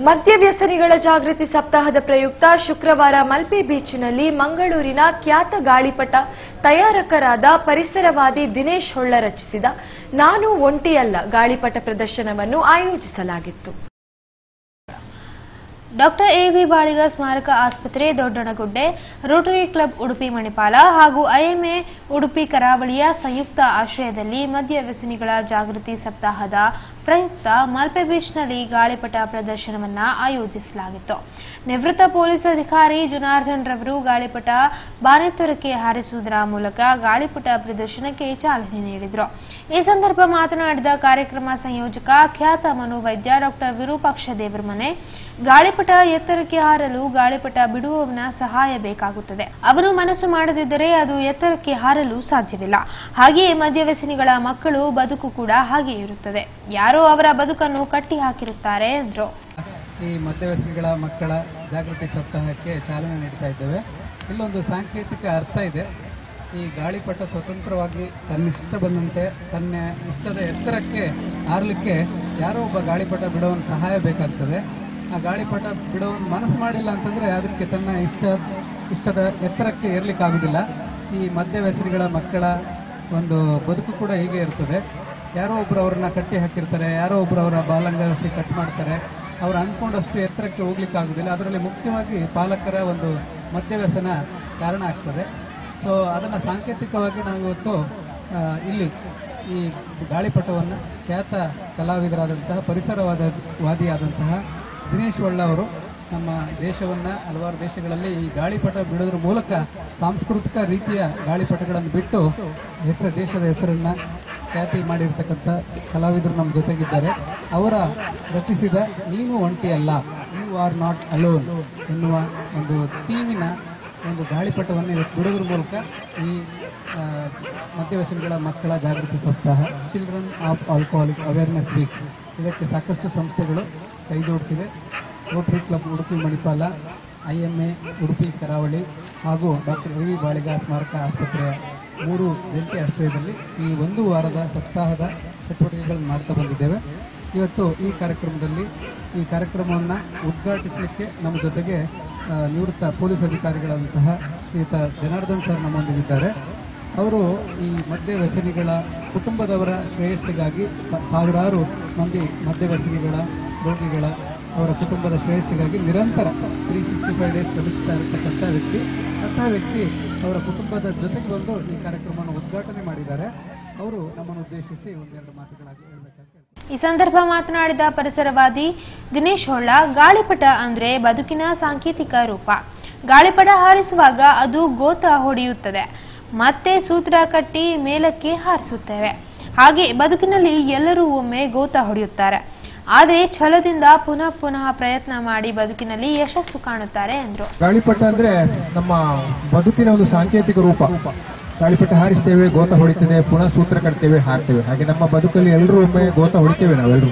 ಮದ್ಯ ವ್ಯಸನಿಗಳ ಜಾಗೃತಿ ಸಪ್ತಾಹದ ಪ್ರಯುಕ್ತ ಶುಕ್ರವಾರ ಮಲ್ಪೆ ಬೀಚ್ನಲ್ಲಿ ಮಂಗಳೂರಿನ ಖ್ಯಾತ ಗಾಳಿಪಟ ತಯಾರಕರಾದ ಪರಿಸರವಾದಿ ದಿನೇಶ್ ಹೊಳ್ಳ ರಚಿಸಿದ ನಾನು ಒಂಟಿಯಲ್ಲ ಗಾಳಿಪಟ ಪ್ರದರ್ಶನವನ್ನು ಆಯೋಜಿಸಲಾಗಿತ್ತು ಡಾಕ್ಟರ್ ಎ ವಿ ಬಾಳಿಗ ಸ್ಮಾರಕ ಆಸ್ಪತ್ರೆ ದೊಡ್ಡಣಗುಡ್ಡೆ ರೋಟರಿ ಕ್ಲಬ್ ಉಡುಪಿ ಮಣಿಪಾಲ ಹಾಗೂ ಐಎಂಎ ಉಡುಪಿ ಕರಾವಳಿಯ ಸಂಯುಕ್ತ ಆಶ್ರಯದಲ್ಲಿ ಮದ್ಯ ವ್ಯಸನಿಗಳ ಜಾಗೃತಿ ಸಪ್ತಾಹದ ಪ್ರಯುಕ್ತ ಮಲ್ಪೆ ಬೀಚ್ನಲ್ಲಿ ಗಾಳಿಪಟ ಪ್ರದರ್ಶನವನ್ನ ಆಯೋಜಿಸಲಾಗಿತ್ತು ನಿವೃತ್ತ ಪೊಲೀಸ್ ಅಧಿಕಾರಿ ಜನಾರ್ದನ್ ರವರು ಗಾಳಿಪಟ ಬಾನೆತ್ತರಕ್ಕೆ ಹಾರಿಸುವುದರ ಮೂಲಕ ಗಾಳಿಪಟ ಪ್ರದರ್ಶನಕ್ಕೆ ಚಾಲನೆ ನೀಡಿದರು ಈ ಸಂದರ್ಭ ಮಾತನಾಡಿದ ಕಾರ್ಯಕ್ರಮ ಸಂಯೋಜಕ ಖ್ಯಾತ ಮನೋವೈದ್ಯ ಡಾಕ್ಟರ್ ವಿರೂಪಾಕ್ಷ ದೇವರಮನೆ ಗಾಳಿಪಟ ಎತ್ತರಕ್ಕೆ ಹಾರಲು ಗಾಳಿಪಟ ಬಿಡುವವನ ಸಹಾಯ ಬೇಕಾಗುತ್ತದೆ ಅವನು ಮನಸ್ಸು ಮಾಡದಿದ್ದರೆ ಅದು ಎತ್ತರಕ್ಕೆ ಹಾರಲು ಸಾಧ್ಯವಿಲ್ಲ ಹಾಗೆಯೇ ಮದ್ಯವ್ಯಸನಿಗಳ ಮಕ್ಕಳು ಬದುಕು ಕೂಡ ಹಾಗೆ ಇರುತ್ತದೆ ಯಾರೋ ಅವರ ಬದುಕನ್ನು ಕಟ್ಟಿ ಹಾಕಿರುತ್ತಾರೆ ಎಂದರು ಈ ಮಧ್ಯವಯಸ್ಸಿಗಳ ಮಕ್ಕಳ ಜಾಗೃತಿ ಸಪ್ತಾಹಕ್ಕೆ ಚಾಲನೆ ನೀಡ್ತಾ ಇದ್ದೇವೆ ಇಲ್ಲೊಂದು ಸಾಂಕೇತಿಕ ಅರ್ಥ ಇದೆ ಈ ಗಾಳಿಪಟ ಸ್ವತಂತ್ರವಾಗಿ ತನ್ನಿಷ್ಟ ಬಂದಂತೆ ತನ್ನ ಇಷ್ಟದ ಎತ್ತರಕ್ಕೆ ಹಾರಲಿಕ್ಕೆ ಯಾರೋ ಒಬ್ಬ ಗಾಳಿಪಟ ಬಿಡೋವನ ಸಹಾಯ ಬೇಕಾಗ್ತದೆ ಆ ಗಾಳಿಪಟ ಬಿಡೋವನು ಮನಸ್ಸು ಮಾಡಿಲ್ಲ ಅಂತಂದ್ರೆ ಅದಕ್ಕೆ ತನ್ನ ಇಷ್ಟ ಇಷ್ಟದ ಎತ್ತರಕ್ಕೆ ಏರ್ಲಿಕ್ಕಾಗುದಿಲ್ಲ ಈ ಮಧ್ಯವಯಸ್ಸಿಗಳ ಮಕ್ಕಳ ಒಂದು ಬದುಕು ಕೂಡ ಹೀಗೆ ಇರ್ತದೆ ಯಾರೋ ಒಬ್ರು ಅವ್ರನ್ನ ಕಟ್ಟಿ ಹಾಕಿರ್ತಾರೆ ಯಾರೋ ಒಬ್ರು ಅವರ ಬಾಲಂಗಸಿ ಕಟ್ ಮಾಡ್ತಾರೆ ಅವ್ರು ಅನ್ಕೊಂಡಷ್ಟು ಎತ್ತರಕ್ಕೆ ಹೋಗ್ಲಿಕ್ಕೆ ಆಗುದಿಲ್ಲ ಅದರಲ್ಲಿ ಮುಖ್ಯವಾಗಿ ಪಾಲಕರ ಒಂದು ಮದ್ಯವ್ಯಸನ ಕಾರಣ ಆಗ್ತದೆ ಸೊ ಅದನ್ನು ಸಾಂಕೇತಿಕವಾಗಿ ನಾವು ಇವತ್ತು ಆ, ಇಲ್ಲಿ ಈ ಗಾಳಿಪಟವನ್ನು ಖ್ಯಾತ ಕಲಾವಿದರಾದಂತಹ ಪರಿಸರವಾದ ವಾದಿಯಾದಂತಹ ದಿನೇಶ್ ಒಳ್ಳ ಅವರು ನಮ್ಮ ದೇಶವನ್ನ ಹಲವಾರು ದೇಶಗಳಲ್ಲಿ ಈ ಗಾಳಿಪಟ ಬಿಡೋದ್ರ ಮೂಲಕ ಸಾಂಸ್ಕೃತಿಕ ರೀತಿಯ ಗಾಳಿಪಟಗಳನ್ನು ಬಿಟ್ಟು ಹೆಸರು ದೇಶದ ಹೆಸರನ್ನ ಖ್ಯಾತಿ ಮಾಡಿರ್ತಕ್ಕಂಥ ಕಲಾವಿದರು ನಮ್ಮ ಜೊತೆಗಿದ್ದಾರೆ ಅವರ ರಚಿಸಿದ ನೀನು ಒಂಟಿಯಲ್ಲ ಯು ಆರ್ ನಾಟ್ ಅಲೋನ್ ಎನ್ನುವ ಒಂದು ಥೀಮಿನ ಒಂದು ಗಾಳಿಪಟವನ್ನು ಇವತ್ತು ಬಿಡೋದ್ರ ಮೂಲಕ ಈ ಆ, ಮದ್ಯವ್ಯಸನಿಗಳ ಮಕ್ಕಳ ಜಾಗೃತಿ ಸಪ್ತಾಹ children of alcoholic awareness week ಇದಕ್ಕೆ ಸಾಕಷ್ಟು ಸಂಸ್ಥೆಗಳು ಕೈ ಜೋಡಿಸಿದೆ Rotary Club Udupi Manipal IMA Udupi Karavali ಹಾಗೂ ಡಾಕ್ಟರ್ ಎ ವಿ ಬಾಳಿಗ ಸ್ಮಾರಕ ಆಸ್ಪತ್ರೆಯ ಮೂರು ಜಂಟಿ ಆಶ್ರಯದಲ್ಲಿ ಈ ಒಂದು ವಾರದ ಸಪ್ತಾಹದ ಚಟುವಟಿಕೆಗಳನ್ನು ಮಾಡ್ತಾ ಬಂದಿದ್ದೇವೆ ಇವತ್ತು ಈ ಕಾರ್ಯಕ್ರಮದಲ್ಲಿ ಈ ಕಾರ್ಯಕ್ರಮವನ್ನು ಉದ್ಘಾಟಿಸಲಿಕ್ಕೆ ನಮ್ಮ ಜೊತೆಗೆ ಆ, ನಿವೃತ್ತ ಪೊಲೀಸ್ ಅಧಿಕಾರಿಗಳಂತಹ ಶ್ರೀಯುತ ಜನಾರ್ದನ್ ಸರ್ ನಮ್ಮೊಂದಿಗಿದ್ದಾರೆ ಅವರು ಈ ಮದ್ಯ ವ್ಯಸನಿಗಳ ಕುಟುಂಬದವರ ಶ್ರೇಯಸ್ಸಿಗಾಗಿ ಸ- ಸಾವಿರಾರು ಮಂದಿ ಮದ್ಯ ವ್ಯಸನಿಗಳ ರೋಗಿಗಳ ಅವರ ಕುಟುಂಬದ ಶ್ರೇಯಸ್ಸಿಗಾಗಿ ನಿರಂತರ ತ್ರೀ ಸಿಕ್ಸ್ಟಿ ಫೈವ್ ಡೇಸ್ ಶ್ರಮಿಸ್ತಾ ಇರತಕ್ಕಂಥ ವ್ಯಕ್ತಿ ಅಂತಹ ವ್ಯಕ್ತಿ ಅವರ ಕುಟುಂಬದ ಜೊತೆಗೆ ಬಂದು ಈ ಕಾರ್ಯಕ್ರಮವನ್ನು ಉದ್ಘಾಟನೆ ಮಾಡಿದ್ದಾರೆ ಅವರು ನಮ್ಮನ್ನು ಉದ್ದೇಶಿಸಿ ಒಂದೆರಡು ಮಾತುಗಳಾಗಿ ಹೇಳಬೇಕಂತ ಕೇಳ್ತೀನಿ. ಈ ಸಂದರ್ಭ ಮಾತನಾಡಿದ ಪರಿಸರವಾದಿ ದಿನೇಶ್ ಹೊಳ್ಳ ಗಾಳಿಪಟ ಅಂದ್ರೆ ಬದುಕಿನ ಸಾಂಕೇತಿಕ ರೂಪ ಗಾಳಿಪಟ ಹಾರಿಸುವಾಗ ಅದು ಗೋತ ಹೊಡೆಯುತ್ತದೆ ಮತ್ತೆ ಸೂತ್ರ ಕಟ್ಟಿ ಮೇಲಕ್ಕೆ ಹಾರಿಸುತ್ತೇವೆ ಹಾಗೆ ಬದುಕಿನಲ್ಲಿ ಎಲ್ಲರೂ ಒಮ್ಮೆ ಗೋತ ಹೊಡೆಯುತ್ತಾರೆ ಆದರೆ ಛಲದಿಂದ ಪುನಃ ಪುನಃ ಪ್ರಯತ್ನ ಮಾಡಿ ಬದುಕಿನಲ್ಲಿ ಯಶಸ್ಸು ಕಾಣುತ್ತಾರೆ ಎಂದರು ಗಾಳಿಪಟ ಅಂದ್ರೆ ನಮ್ಮ ಬದುಕಿನ ಒಂದು ಸಾಂಕೇತಿಕ ರೂಪ ಗಾಳಿಪಟ ಹಾರಿಸ್ತೇವೆ ಗೋತ ಹೊಡಿತೇವೆ ಪುನಃ ಸೂತ್ರ ಕಟ್ತೇವೆ ಹಾರ್ತೇವೆ ಹಾಗೆ ನಮ್ಮ ಬದುಕಲ್ಲಿ ಎಲ್ಲರೂ ಒಮ್ಮೆ ಗೋತ ಹೊಡಿತೇವೆ ನಾವೆಲ್ಲರೂ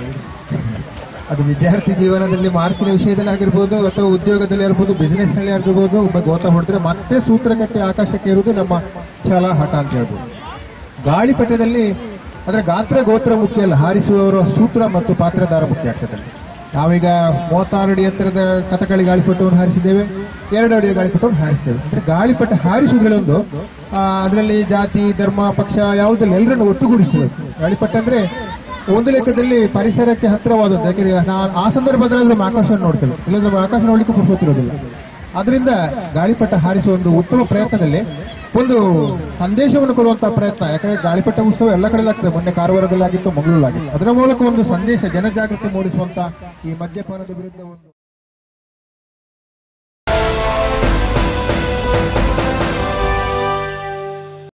ಅದು ವಿದ್ಯಾರ್ಥಿ ಜೀವನದಲ್ಲಿ ಮಾರ್ಕಿನ ವಿಷಯದಲ್ಲಿ ಆಗಿರ್ಬೋದು ಅಥವಾ ಉದ್ಯೋಗದಲ್ಲಿ ಆಗಿರ್ಬೋದು ಬಿಸಿನೆಸ್ ನಲ್ಲಿ ಆಗಿರ್ಬೋದು ಒಬ್ಬ ಗೋತ ಹೊಡೆದ್ರೆ ಮತ್ತೆ ಸೂತ್ರ ಕಟ್ಟಿ ಆಕಾಶಕ್ಕೆ ಇರುವುದು ನಮ್ಮ ಛಲ ಹಠ ಅಂತ ಹೇಳ್ಬೋದು ಗಾಳಿಪಟದಲ್ಲಿ ಅದರ ಗಾತ್ರ ಗೋತ್ರ ಮುಖ್ಯ ಅಲ್ಲ ಹಾರಿಸುವವರ ಸೂತ್ರ ಮತ್ತು ಪಾತ್ರಧಾರ ಮುಖ್ಯ ಆಗ್ತದೆ ನಾವೀಗ ಮೂವತ್ತಾರು ಅಡಿ ಎತ್ತರದ ಕಥಕಳಿ ಗಾಳಿಪಟವನ್ನು ಹಾರಿಸಿದ್ದೇವೆ ಎರಡು ಅಡಿಯ ಗಾಳಿಪಟವನ್ನು ಹಾರಿಸಿದ್ದೇವೆ ಅಂದ್ರೆ ಗಾಳಿಪಟ ಹಾರಿಸುವುದರಲ್ಲೊಂದು ಅದರಲ್ಲಿ ಜಾತಿ ಧರ್ಮ ಪಕ್ಷ ಯಾವುದಲ್ಲ ಎಲ್ಲರನ್ನು ಒಟ್ಟುಗೂಡಿಸಬೇಕು ಗಾಳಿಪಟ ಅಂದ್ರೆ ಒಂದು ಲೆಕ್ಕದಲ್ಲಿ ಪರಿಸರಕ್ಕೆ ಹತ್ತಿರವಾದದ್ದು ಯಾಕಂದ್ರೆ ನಾವು ಆ ಸಂದರ್ಭದಲ್ಲಿ ನಮ್ಮ ಆಕಾಶವನ್ನು ನೋಡ್ತೇವೆ ಇಲ್ಲಂದ್ರೆ ನಮ್ಮ ಆಕಾಶ ನೋಡ್ಲಿಕ್ಕೆ ಪುರುಸೋತಿರೋದಿಲ್ಲ ಅದರಿಂದ ಗಾಳಿಪಟ ಹಾರಿಸುವ ಒಂದು ಉತ್ತಮ ಪ್ರಯತ್ನದಲ್ಲಿ ಒಂದು ಸಂದೇಶವನ್ನು ಕೊಡುವಂತಹ ಪ್ರಯತ್ನ ಯಾಕಂದ್ರೆ ಗಾಳಿಪಟ ಉತ್ಸವ ಎಲ್ಲ ಕಡೆ ಆಗ್ತದೆ ಮೊನ್ನೆ ಕಾರವಾರದಲ್ಲಾಗಿತ್ತು ಮಂಗಳೂರಲ್ಲಾಗಿತ್ತು ಅದರ ಮೂಲಕ ಒಂದು ಸಂದೇಶ ಜನಜಾಗೃತಿ ಮೂಡಿಸುವಂತ ಈ ಮದ್ಯಪಾನದ ವಿರುದ್ಧ ಒಂದು